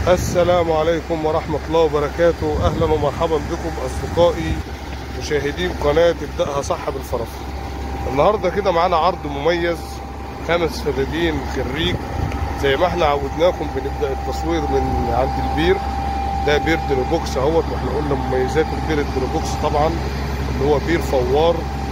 السلام عليكم ورحمة الله وبركاته أهلا ومرحبا بكم أصدقائي مشاهدين قناة ابدأها صح بالفرافرة النهاردة كده معانا عرض مميز خمس فدادين خريج زي ما احنا عودناكم بنبدأ التصوير من عند البير ده بير دروبوكس اهوت واحنا قلنا مميزات البير الدروبوكس طبعا اللي هو بير فوار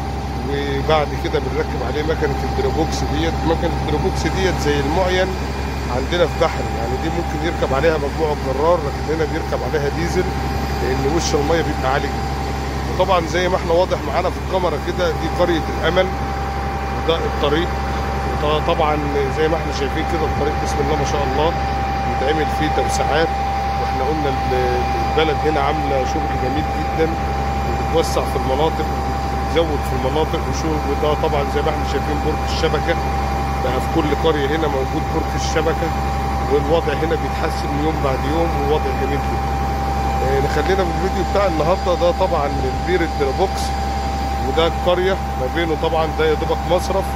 وبعد كده بنركب عليه مكنة الدروبوكس ديت مكنة الدروبوكس ديت زي المعين عندنا في بحر يعني دي ممكن يركب عليها مجموعة جرار لكن هنا بيركب عليها ديزل لأن وش المية بيبقى عالي جدا وطبعا زي ما احنا واضح معانا في الكاميرا كده دي قرية الأمل وده الطريق وده طبعا زي ما احنا شايفين كده الطريق بسم الله ما شاء الله بيتعمل فيه توسعات واحنا قلنا ال- البلد هنا عاملة شغل جميل جدا وبتوسع في المناطق وبتزود في المناطق وشغل وده طبعا زي ما احنا شايفين برج الشبكة بقى في كل قرية هنا موجود برج الشبكة والوضع هنا بيتحسن يوم بعد يوم ووضع جميل جدا آه، نخلينا في الفيديو بتاع النهارده ده طبعا البير الدرابوكس وده القرية ما بينه طبعا ده يا دوبك مصرف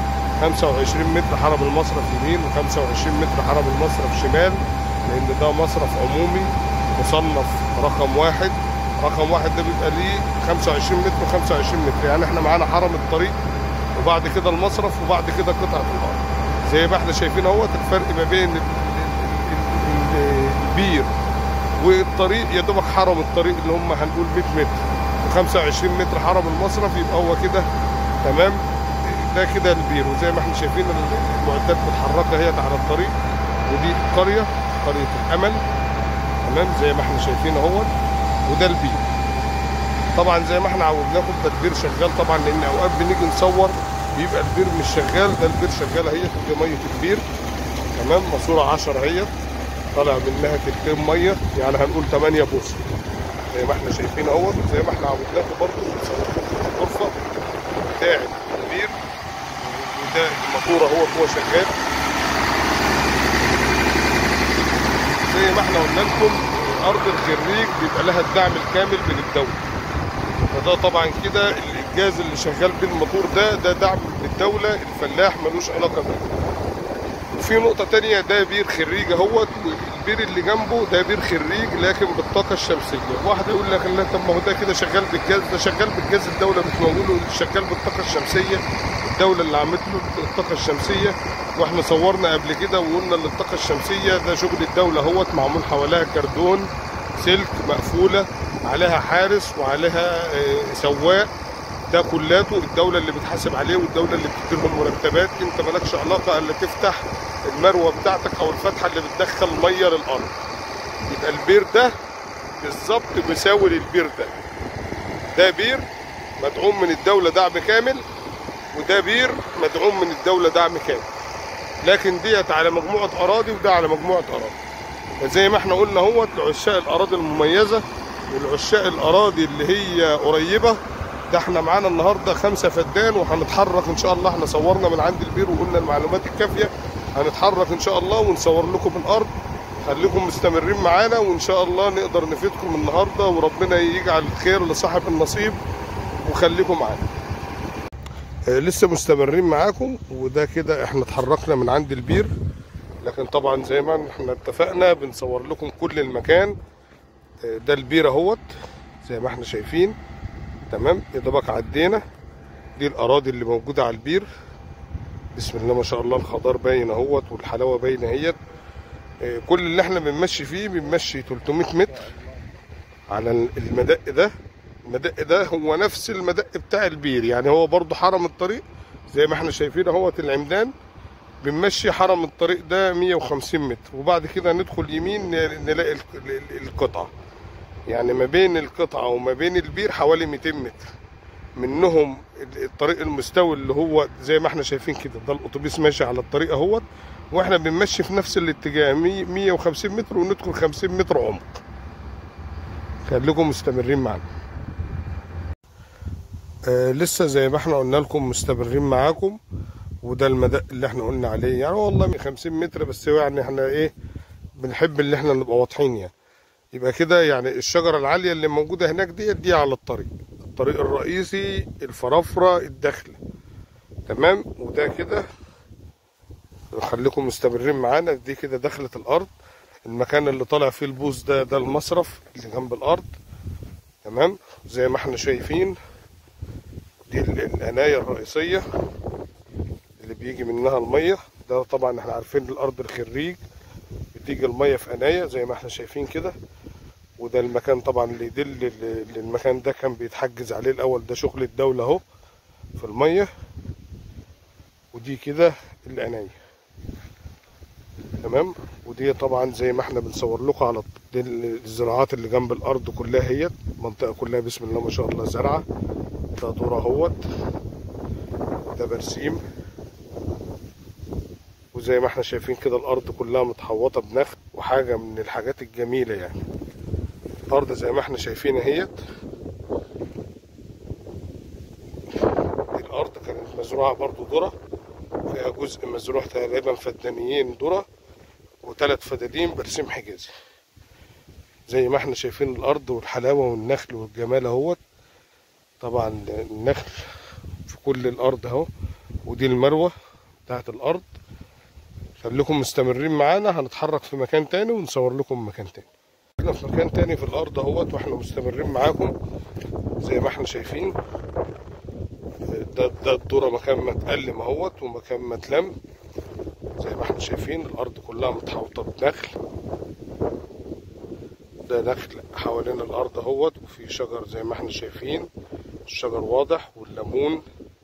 25 متر حرم المصرف يمين و25 متر حرم المصرف شمال لأن ده مصرف عمومي مصنف رقم واحد رقم واحد ده بيبقى ليه 25 متر و25 متر يعني احنا معانا حرم الطريق وبعد كده المصرف وبعد كده قطعة الأرض زي ما احنا شايفين اهوت الفرق ما بين ال- ال- ال- ال- البير والطريق يا دوبك حرم الطريق اللي هم هنقول 100 متر و25 متر حرم المصرف يبقى هو كده تمام ده كده البير وزي ما احنا شايفين المعدات متحركه هي على الطريق ودي قريه قريه الامل تمام زي ما احنا شايفين اهوت وده البير طبعا زي ما احنا عودناكم ده البير شغال طبعا لان اوقات بنيجي نصور بيبقى البير مش شغال ده البير شغال اهي دي ميه البير تمام ماسوره 10 اهي طالع منها تلتين ميه يعني هنقول 8 بوصه زي ما احنا شايفين اهوت زي ما احنا عودناكم برضه بنصور لكم الغرفه بتاعت البير وده الماسوره هو هو شغال زي ما احنا قلنا لكم ارض الخريج بيبقى لها الدعم الكامل من الدوله فده طبعا كده الانجاز اللي شغال بيه الموتور ده ده دعم من الدوله الفلاح ملوش علاقه بيه وفي نقطه تانية ده بير خريج اهوت والبير اللي جنبه ده بير خريج لكن بالطاقه الشمسيه واحد يقول لك لا طب ما هو ده كده شغال بالجاز ده شغال بالجاز الدوله بتموله شغال بالطاقه الشمسيه الدوله اللي عملت له الطاقه الشمسيه واحنا صورنا قبل كده وقلنا ان الطاقه الشمسيه ده شغل الدوله اهوت معمول حواليها كردون سلك مقفوله عليها حارس وعليها آه، سواق ده كلاته الدولة اللي بتحاسب عليه والدولة اللي بتديلهم مرتبات انت مالكش علاقة الا تفتح المروة بتاعتك او الفتحة اللي بتدخل مية للارض يبقى البير ده بالظبط مساوي للبير ده ده بير مدعوم من الدولة دعم كامل وده بير مدعوم من الدولة دعم كامل لكن ديت على مجموعة أراضي وده على مجموعة أراضي فزي ما احنا قلنا اهوت لعشاق الأراضي المميزة والعشاق الأراضي اللي هي قريبة ده احنا معانا النهارده خمسة فدان وهنتحرك ان شاء الله احنا صورنا من عند البير وقلنا المعلومات الكافية هنتحرك ان شاء الله ونصور لكم الأرض خليكم مستمرين معانا وان شاء الله نقدر نفيدكم النهارده وربنا يجعل الخير لصاحب النصيب وخليكم معانا آه، لسه مستمرين معاكم وده كده احنا اتحركنا من عند البير لكن طبعا زي ما احنا اتفقنا بنصور لكم كل المكان آه، ده البير اهوت زي ما احنا شايفين تمام يا دوبك عدينا دي الاراضي اللي موجوده على البير بسم الله ما شاء الله الخضار باين اهوت والحلاوه باينه اهيت آه، كل اللي احنا بنمشي فيه بنمشي 300 متر على المدق ده المدق ده هو نفس المدق بتاع البير يعني هو برضو حرم الطريق زي ما احنا شايفين اهوت العمدان بنمشي حرم الطريق ده 150 متر وبعد كده ندخل يمين ن- نلاقي ال- ال- القطعة يعني ما بين القطعة وما بين البير حوالي 200 متر منهم ال- الطريق المستوي اللي هو زي ما احنا شايفين كده ده الاتوبيس ماشي على الطريق اهوت واحنا بنمشي في نفس الاتجاه مي- 150 متر وندخل 50 متر عمق خليكم مستمرين معانا آه لسه زي ما احنا قلنا لكم مستمرين معاكم وده المدق اللي احنا قلنا عليه يعني والله من 50 متر بس هو يعني احنا ايه بنحب اللي احنا نبقى واضحين يعني يبقى كده يعني الشجرة العالية اللي موجودة هناك ديت دي على الطريق الطريق الرئيسي الفرافرة الداخلة تمام وده كده خليكم مستمرين معانا دي كده دخلت الارض المكان اللي طالع فيه البوز ده ده المصرف اللي جنب الارض تمام زي ما احنا شايفين دي ال- القناية الرئيسية اللي بيجي منها المية ده طبعا احنا عارفين الارض الخريج بتيجي المية في قناية زي ما احنا شايفين كده وده المكان طبعا اللي يدل ل- للمكان ده كان بيتحجز عليه الاول ده شغل الدولة اهو في المية ودي كده القناية تمام ودي طبعا زي ما احنا بنصور لكم على دي الزراعات اللي جنب الارض كلها هي المنطقة كلها بسم الله ما شاء الله زرعة ده ذرة اهوت ده برسيم وزي ما احنا شايفين كده الارض كلها متحوطة بنخل وحاجة من الحاجات الجميلة يعني الارض زي ما احنا شايفين اهيت دي الارض كانت مزروعة برضو ذرة فيها جزء مزروع تقريبا فدانيين ذرة وثلاث فدادين برسيم حجازي زي ما احنا شايفين الارض والحلاوة والنخل والجمال اهوت طبعا النخل في كل الارض اهو ودي المروة بتاعت الارض خليكم مستمرين معانا هنتحرك في مكان تاني ونصور لكم مكان تاني احنا في مكان تاني في الارض اهوت واحنا مستمرين معاكم زي ما احنا شايفين ده ده الذرة مكان ما اتقلم اهوت ومكان ما اتلم زي ما احنا شايفين الارض كلها متحوطة بنخل ده نخل حوالين الارض اهوت وفي شجر زي ما احنا شايفين الشجر واضح والليمون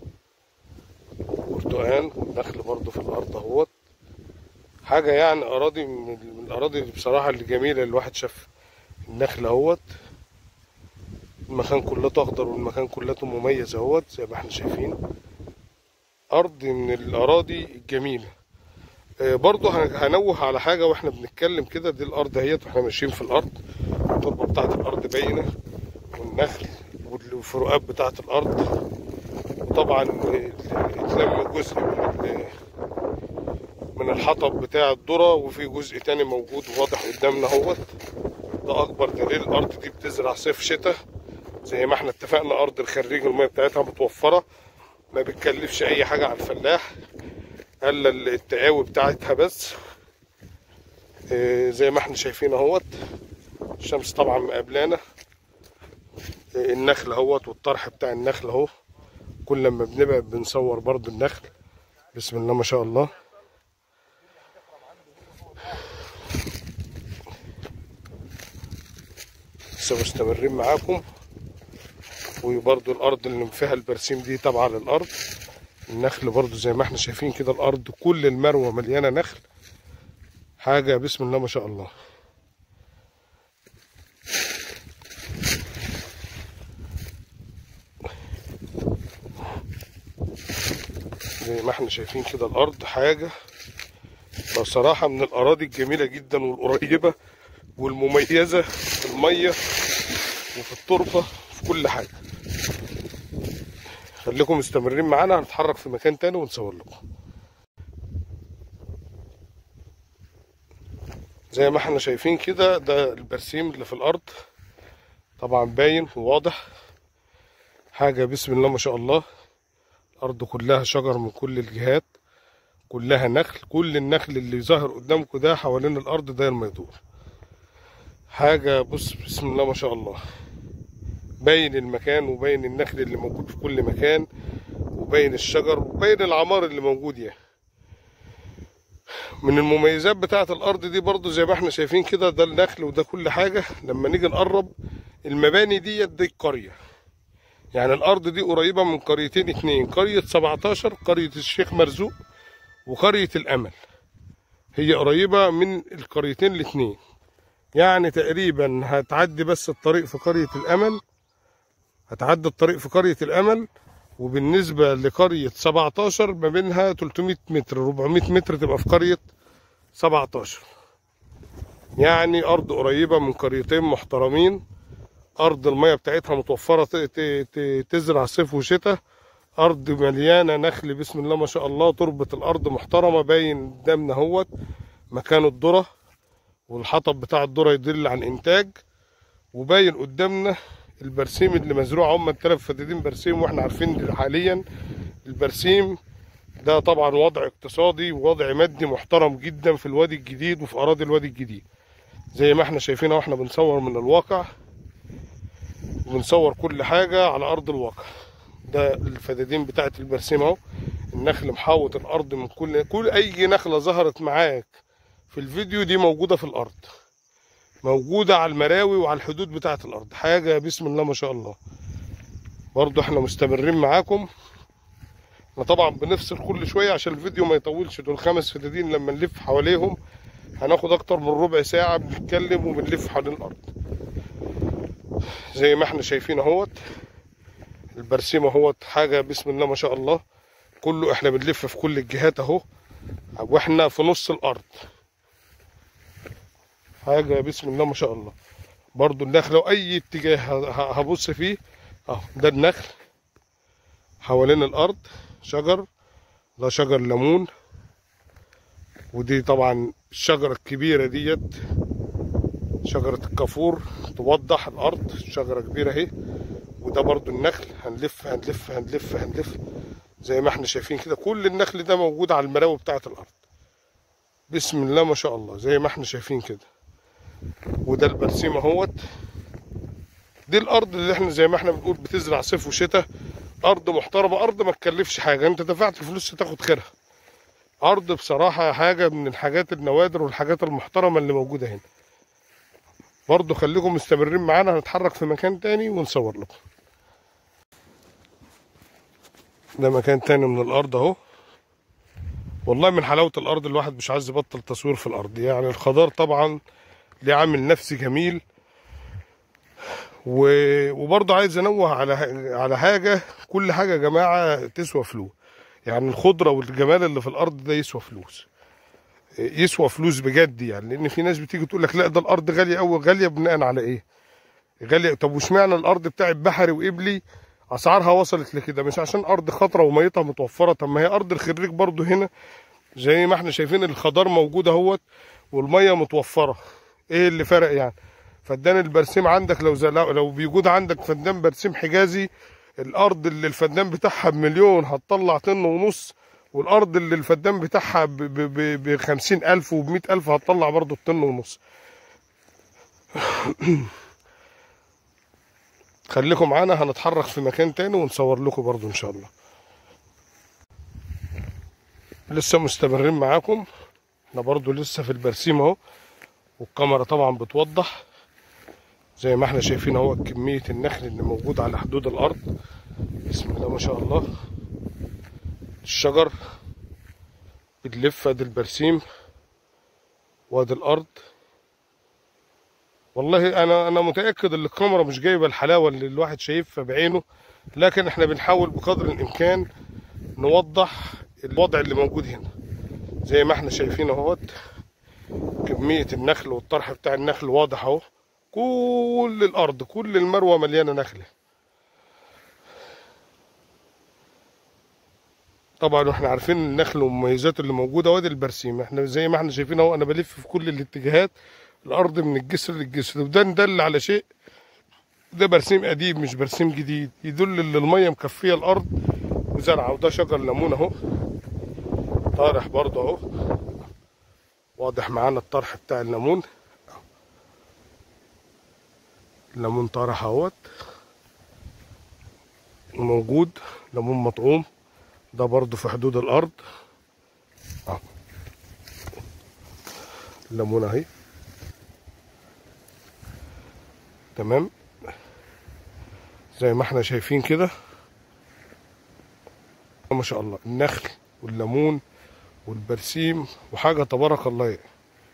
برتقان والنخل برضو في الارض اهوت حاجة يعني اراضي من من الاراضي اللي بصراحة اللي جميلة اللي الواحد شاف النخل اهوت المكان كلته اخضر والمكان كلته مميز اهوت زي ما احنا شايفين ارض من الاراضي الجميله آه، برضو هن- هنوه على حاجه واحنا بنتكلم كده دي الارض اهيت واحنا ماشيين في الارض التربه بتاعت الارض باينه والنخل والفروقات بتاعت الارض طبعا آه، اتلم جزء من ال- من الحطب بتاع الذره وفي جزء تاني موجود واضح قدامنا اهوت ده اكبر دليل الارض دي بتزرع صيف شتاء زي ما احنا اتفقنا ارض الخريج الميه بتاعتها متوفره ما بتكلفش اي حاجه على الفلاح الا التقاوي بتاعتها بس اه، زي ما احنا شايفين اهوت الشمس طبعا مقابلانا اه، النخل اهوت والطرح بتاع النخل اهو كل لما بنبعد بنصور برضو النخل بسم الله ما شاء الله لسه مستمرين معاكم وبرضو الارض اللي فيها البرسيم دي تابعه للارض النخل برضو زي ما احنا شايفين كده الارض كل المروه مليانه نخل حاجه بسم الله ما شاء الله زي ما احنا شايفين كده الارض حاجه بصراحه من الاراضي الجميله جدا والقريبه والمميزه في الميه وفي التربه في كل حاجه خليكم مستمرين معانا هنتحرك في مكان تاني ونصور لكم زي ما احنا شايفين كده ده البرسيم اللي في الارض طبعا باين وواضح حاجة بسم الله ما شاء الله الارض كلها شجر من كل الجهات كلها نخل كل النخل اللي ظاهر قدامكم ده حوالين الارض داير ما يدور حاجة بص بسم الله ما شاء الله باين المكان وباين النخل اللي موجود في كل مكان وباين الشجر وباين العمار اللي موجود يعني من المميزات بتاعة الأرض دي برضو زي ما احنا شايفين كده ده النخل وده كل حاجة لما نيجي نقرب المباني دي دي القرية يعني الأرض دي قريبة من قريتين اتنين قرية 17 قرية الشيخ مرزوق وقرية الأمل هي قريبة من القريتين الاتنين يعني تقريبا هتعدي بس الطريق في قرية الأمل هتعدي الطريق في قرية الأمل وبالنسبة لقرية 17 ما بينها 300 متر 400 متر تبقى في قرية 17 يعني أرض قريبة من قريتين محترمين أرض المية بتاعتها متوفرة ت- ت- ت- تزرع صيف وشتاء أرض مليانة نخل بسم الله ما شاء الله تربة الأرض محترمة باين قدامنا اهوت مكان الذرة والحطب بتاع الذرة يدل عن إنتاج وباين قدامنا البرسيم اللي مزروع هم الثلاث فدادين برسيم واحنا عارفين حاليا البرسيم ده طبعا وضع اقتصادي ووضع مادي محترم جدا في الوادي الجديد وفي اراضي الوادي الجديد زي ما احنا شايفين اهو احنا بنصور من الواقع وبنصور كل حاجة على أرض الواقع ده الفدادين بتاعة البرسيم اهو النخل محاوط الأرض من كل كل أي نخلة ظهرت معاك في الفيديو دي موجودة في الأرض موجودة على المراوي وعلى الحدود بتاعة الأرض حاجة بسم الله ما شاء الله برضو احنا مستمرين معاكم احنا طبعا بنفصل كل شوية عشان الفيديو ما يطولش دول خمس فدادين لما نلف حواليهم هناخد اكتر من ربع ساعة بنتكلم وبنلف حوالين الارض زي ما احنا شايفين اهوت البرسيم اهوت حاجة بسم الله ما شاء الله كله احنا بنلف في كل الجهات اهو واحنا في نص الارض حاجة بسم الله ما شاء الله برضو النخل لو اي اتجاه ه- هبص فيه اهو ده النخل حوالين الارض شجر ده شجر ليمون ودي طبعا الشجرة الكبيرة ديت شجرة الكافور توضح الأرض شجرة كبيرة اهي وده برضو النخل هنلف هنلف هنلف هنلف زي ما احنا شايفين كده كل النخل ده موجود على المراوي بتاعة الأرض بسم الله ما شاء الله زي ما احنا شايفين كده وده البرسيم اهوت دي الأرض اللي احنا زي ما احنا بنقول بتزرع صيف وشتاء أرض محترمة أرض ما تكلفش حاجة أنت دفعت فلوس تاخد خيرها أرض بصراحة حاجة من الحاجات النوادر والحاجات المحترمة اللي موجودة هنا برضو خليكم مستمرين معانا هنتحرك في مكان تاني ونصور لكم ده مكان تاني من الأرض أهو والله من حلاوة الأرض الواحد مش عايز يبطل تصوير في الأرض يعني الخضار طبعا ليه عامل نفسي جميل و... وبرضه عايز انوه على على حاجه كل حاجه يا جماعه تسوى فلوس يعني الخضره والجمال اللي في الارض ده يسوى فلوس يسوى فلوس بجد يعني لان في ناس بتيجي تقول لك لا ده الارض غاليه قوي غاليه بناء على ايه غاليه طب واشمعنى الارض بتاعت بحري وقبلي اسعارها وصلت لكده مش عشان ارض خضره وميتها متوفره طب ما هي ارض الخريج برضو هنا زي ما احنا شايفين الخضار موجود اهوت والميه متوفره ايه اللي فرق يعني فدان البرسيم عندك لو زي لو بيوجد عندك فدان برسيم حجازي الارض اللي الفدان بتاعها بمليون هتطلع طن ونص والارض اللي الفدان بتاعها ب 50000 وب 100000 هتطلع برضه الطن ونص خليكم معانا هنتحرك في مكان تاني ونصور لكم برضه ان شاء الله لسه مستمرين معاكم احنا برضه لسه في البرسيم اهو والكاميرا طبعا بتوضح زي ما احنا شايفين اهو كمية النخل اللي موجود على حدود الارض بسم الله ما شاء الله الشجر بتلف ادي البرسيم وادي الارض والله انا انا متاكد ان الكاميرا مش جايبه الحلاوه اللي الواحد شايفها بعينه لكن احنا بنحاول بقدر الامكان نوضح الوضع اللي موجود هنا زي ما احنا شايفين اهوت كميه النخل والطرح بتاع النخل واضح اهو كل الارض كل المروه مليانه نخله طبعا احنا عارفين النخل ومميزاته اللي موجوده وادي البرسيم احنا زي ما احنا شايفين اهو انا بلف في كل الاتجاهات الارض من الجسر للجسر وده ندل على شيء ده برسيم قديم مش برسيم جديد يدل ان الميه مكفيه الارض وزرعه وده شجر ليمون اهو طارح برضه اهو واضح معانا الطرح بتاع الليمون الليمون طارح اهوت موجود ليمون مطعوم ده برضو في حدود الارض اهو الليمون اهي تمام زي ما احنا شايفين كده ما شاء الله النخل والليمون والبرسيم وحاجه تبارك الله يعني.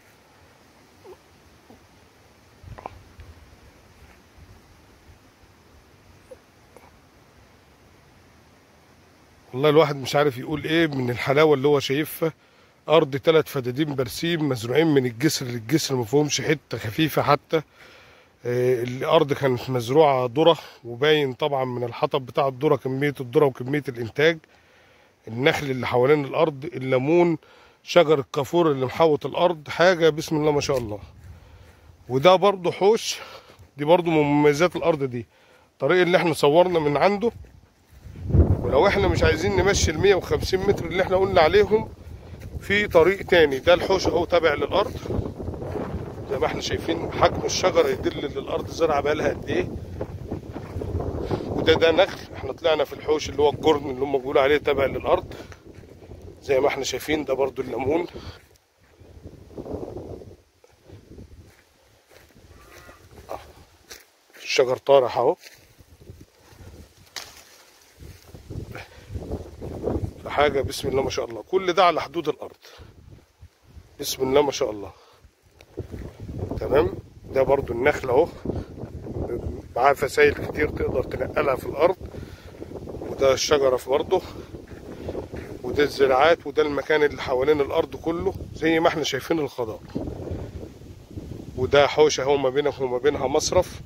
والله الواحد مش عارف يقول ايه من الحلاوه اللي هو شايفها ارض ثلاث فدادين برسيم مزروعين من الجسر للجسر ما فيهمش حته خفيفه حتى آه، الارض كانت مزروعه ذره وباين طبعا من الحطب بتاع الذره كميه الذره وكميه الانتاج النخل اللي حوالين الارض الليمون شجر الكافور اللي محوط الارض حاجه بسم الله ما شاء الله وده برضو حوش دي برضو من مميزات الارض دي الطريق اللي احنا صورنا من عنده ولو احنا مش عايزين نمشي ال 150 متر اللي احنا قلنا عليهم في طريق تاني ده الحوش اهو تابع للارض زي ما احنا شايفين حجم الشجره يدل ان الارض زرعه بقالها قد ايه وده ده نخل احنا طلعنا في الحوش اللي هو الجرن اللي هم بيقولوا عليه تابع للارض زي ما احنا شايفين ده برضو الليمون آه. الشجر طارح اهو حاجة بسم الله ما شاء الله كل ده على حدود الأرض بسم الله ما شاء الله تمام ده برضو النخل اهو معاه فسائل كتير تقدر تنقلها في الأرض وده الشجرة في برضه وده الزراعات وده المكان اللي حوالين الأرض كله زي ما احنا شايفين الخضار وده حوشة اهو ما بينك وما بينها مصرف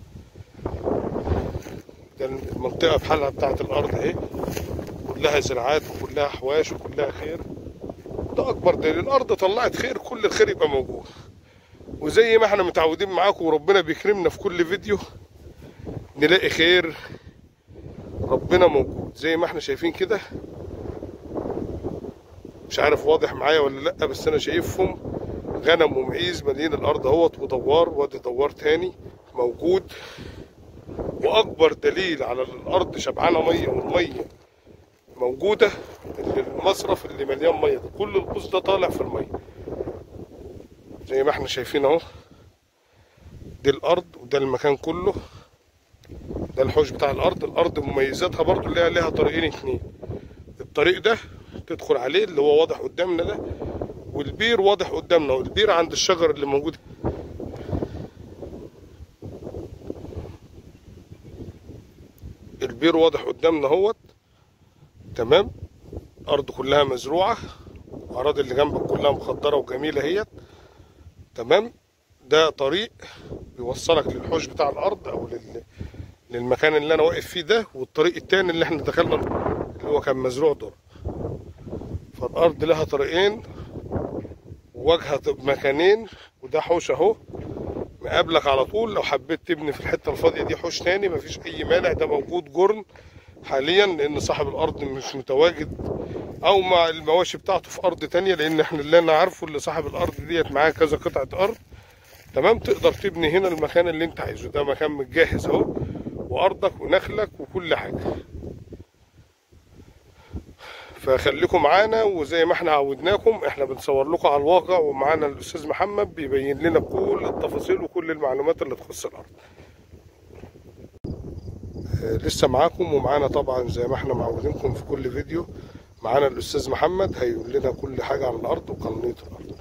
ده المنطقة بحالها بتاعت الأرض اهي كلها زراعات وكلها حواش وكلها خير ده أكبر دليل الأرض طلعت خير كل الخير يبقى موجود وزي ما احنا متعودين معاكم وربنا بيكرمنا في كل فيديو نلاقي خير ربنا موجود زي ما احنا شايفين كده مش عارف واضح معايا ولا لا بس انا شايفهم غنم ومعيز مالين الارض اهوت ودوار وادي دوار تاني موجود واكبر دليل على ان الارض شبعانه ميه والميه موجوده اللي المصرف اللي مليان ميه ده كل القوس ده طالع في الميه زي ما احنا شايفين اهو دي الارض وده المكان كله ده الحوش بتاع الارض الارض مميزاتها برضو اللي هي ليها طريقين اتنين الطريق ده تدخل عليه اللي هو واضح قدامنا ده والبير واضح قدامنا والبير عند الشجر اللي موجود البير واضح قدامنا اهوت تمام الارض كلها مزروعه الاراضي اللي جنبك كلها مخضره وجميله اهيت تمام ده طريق بيوصلك للحوش بتاع الارض او لل... للمكان اللي انا واقف فيه ده والطريق التاني اللي احنا دخلنا اللي هو كان مزروع ذره فالارض لها طريقين وواجهه مكانين وده حوش اهو مقابلك على طول لو حبيت تبني في الحته الفاضيه دي حوش تاني مفيش اي مانع ده موجود جرن حاليا لان صاحب الارض مش متواجد او مع المواشي بتاعته في ارض تانية لان احنا اللي انا عارفه اللي صاحب الارض ديت معاه كذا قطعه ارض تمام تقدر تبني هنا المكان اللي انت عايزه ده مكان متجهز اهو وارضك ونخلك وكل حاجه فخليكم معانا وزي ما احنا عودناكم احنا بنصور لكم على الواقع ومعانا الاستاذ محمد بيبين لنا كل التفاصيل وكل المعلومات اللي تخص الارض اه لسه معاكم ومعانا طبعا زي ما احنا معودينكم في كل فيديو معانا الاستاذ محمد هيقول لنا كل حاجه عن الارض وقانونيه الارض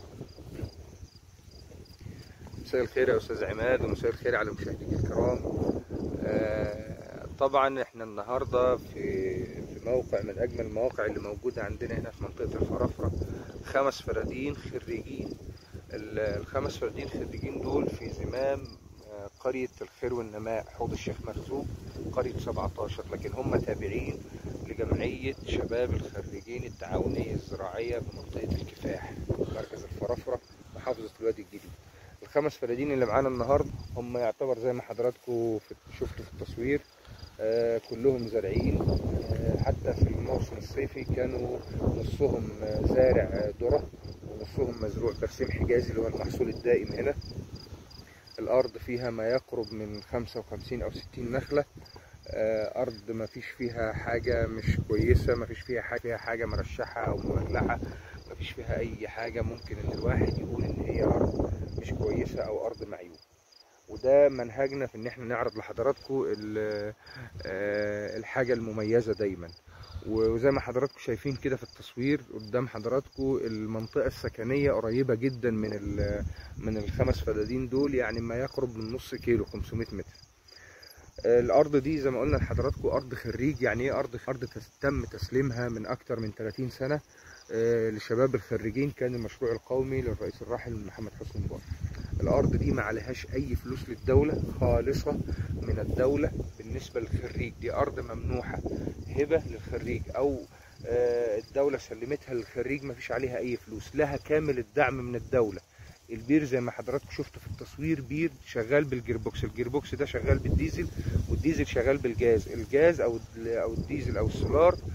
مساء الخير يا استاذ عماد ومساء الخير على مشاهدينا الكرام آه، طبعا احنا النهارده في في موقع من اجمل المواقع اللي موجوده عندنا هنا في منطقه الفرافره خمس فدادين خريجين ال- الخمس فدادين خريجين دول في زمام آه، قريه الخير والنماء حوض الشيخ مرزوق قريه 17 لكن هم تابعين لجمعيه شباب الخريجين التعاونيه الزراعيه بمنطقه الكفاح مركز الفرافره محافظه الوادي الجديد الخمس فدادين اللي معانا النهارده هم يعتبر زي ما حضراتكم في- شفتوا في التصوير آه، كلهم زارعين آه، حتى في الموسم الصيفي كانوا نصهم آه، زارع آه، ذرة ونصهم مزروع برسيم حجازي اللي هو المحصول الدائم هنا الأرض فيها ما يقرب من 55 أو 60 نخلة آه، أرض ما فيش فيها حاجة مش كويسة ما فيش فيها حاجة فيها حاجة مرشحة أو مملحة ما فيش فيها أي حاجة ممكن إن الواحد يقول إن هي أرض مش كويسة أو أرض معيوب وده منهجنا في ان احنا نعرض لحضراتكم ال- آه، الحاجة المميزة دايما وزي ما حضراتكم شايفين كده في التصوير قدام حضراتكم المنطقة السكنية قريبة جدا من ال- من الخمس فدادين دول يعني ما يقرب من نص كيلو 500 متر آه، الارض دي زي ما قلنا لحضراتكم ارض خريج يعني ايه ارض ارض تس- تم تسليمها من اكتر من 30 سنة آه، لشباب الخريجين كان المشروع القومي للرئيس الراحل محمد حسني مبارك الارض دي ما عليهاش اي فلوس للدوله خالصه من الدوله بالنسبه للخريج دي ارض ممنوحه هبه للخريج او آه، الدوله سلمتها للخريج ما فيش عليها اي فلوس لها كامل الدعم من الدوله البير زي ما حضراتكم شفتوا في التصوير بير شغال بالجيربوكس الجيربوكس ده شغال بالديزل والديزل شغال بالجاز الجاز او ال- او الديزل او السولار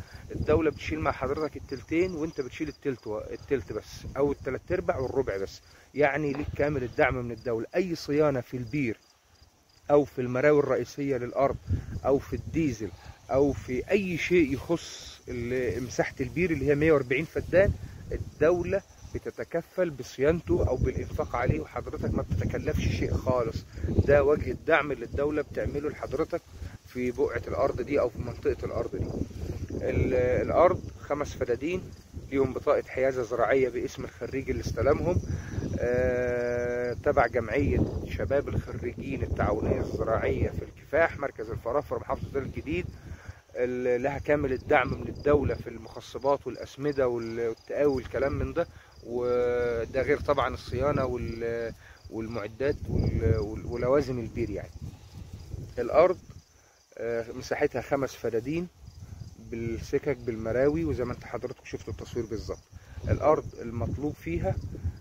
الدولة بتشيل مع حضرتك التلتين وانت بتشيل التلت و... التلت بس او التلات ارباع والربع بس يعني ليك كامل الدعم من الدولة اي صيانة في البير او في المراوي الرئيسية للارض او في الديزل او في اي شيء يخص ال- مساحة البير اللي هي 140 فدان الدولة بتتكفل بصيانته او بالانفاق عليه وحضرتك ما بتتكلفش شيء خالص ده وجه الدعم اللي الدولة بتعمله لحضرتك في بقعة الارض دي او في منطقة الارض دي ال- الارض خمس فدادين ليهم بطاقة حيازة زراعية باسم الخريج اللي استلمهم آه، تبع جمعية شباب الخريجين التعاونية الزراعية في الكفاح مركز الفرافرة محافظة الجديد اللي لها كامل الدعم من الدولة في المخصبات والأسمدة وال- والتقاوي والكلام من ده وده غير طبعا الصيانة وال- والمعدات وال- وال- ولوازم البير يعني الأرض آه، مساحتها خمس فدادين بالسكك بالمراوي وزي ما انت حضرتك شفتوا التصوير بالظبط الأرض المطلوب فيها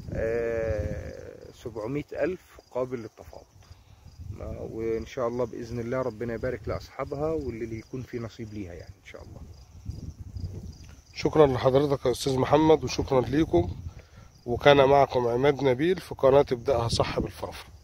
سبعمية ألف قابل للتفاوض ما- وإن شاء الله بإذن الله ربنا يبارك لأصحابها واللي يكون في نصيب ليها يعني إن شاء الله شكرا لحضرتك يا استاذ محمد وشكرا ليكم وكان معكم عماد نبيل في قناة ابدأها صح بالفرافرة